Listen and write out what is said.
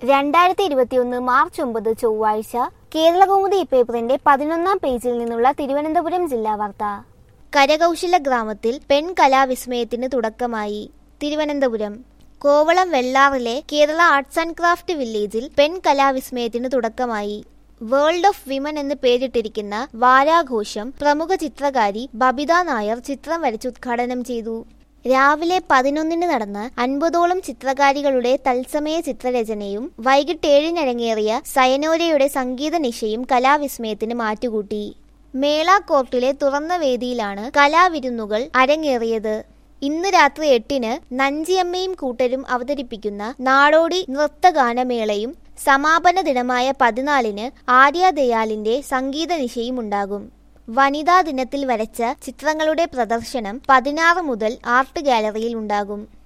രണ്ടായിരത്തി ഇരുപത്തിയൊന്ന് മാർച്ച് ഒമ്പത് ചൊവ്വാഴ്ച കേരളകൗമുദി പേപ്പറിന്റെ പതിനൊന്നാം പേജിൽ നിന്നുള്ള തിരുവനന്തപുരം ജില്ലാ വാർത്ത കരകൗശല ഗ്രാമത്തിൽ പെൺ കലാവിസ്മയത്തിന് തുടക്കമായി തിരുവനന്തപുരം കോവളം വെള്ളാറിലെ കേരള ആർട്സ് ആൻഡ് ക്രാഫ്റ്റ് വില്ലേജിൽ പെൺ കലാവിസ്മയത്തിന് തുടക്കമായി വേൾഡ് ഓഫ് വിമൻ എന്ന് പേരിട്ടിരിക്കുന്ന വാരാഘോഷം പ്രമുഖ ചിത്രകാരി ബബിത നായർ ചിത്രം വരച്ച് ഉദ്ഘാടനം ചെയ്തു രാവിലെ പതിനൊന്നിന് നടന്ന അൻപതോളം ചിത്രകാരികളുടെ തത്സമയ ചിത്രരചനയും വൈകിട്ട് ഏഴിനരങ്ങേറിയ സയനോരയുടെ സംഗീത നിശയും കലാവിസ്മയത്തിന് മാറ്റുകൂട്ടി മേള കോർട്ടിലെ തുറന്ന വേദിയിലാണ് കലാവിരുന്നുകൾ അരങ്ങേറിയത് ഇന്ന് രാത്രി എട്ടിന് നഞ്ചിയമ്മയും കൂട്ടരും അവതരിപ്പിക്കുന്ന നാടോടി നൃത്തഗാനമേളയും സമാപന ദിനമായ പതിനാലിന് ആര്യ ദയാലിന്റെ സംഗീത നിശയും ഉണ്ടാകും വനിതാ ദിനത്തിൽ വരച്ച ചിത്രങ്ങളുടെ പ്രദർശനം പതിനാറ് മുതൽ ആർട്ട് ഗാലറിയിൽ ഉണ്ടാകും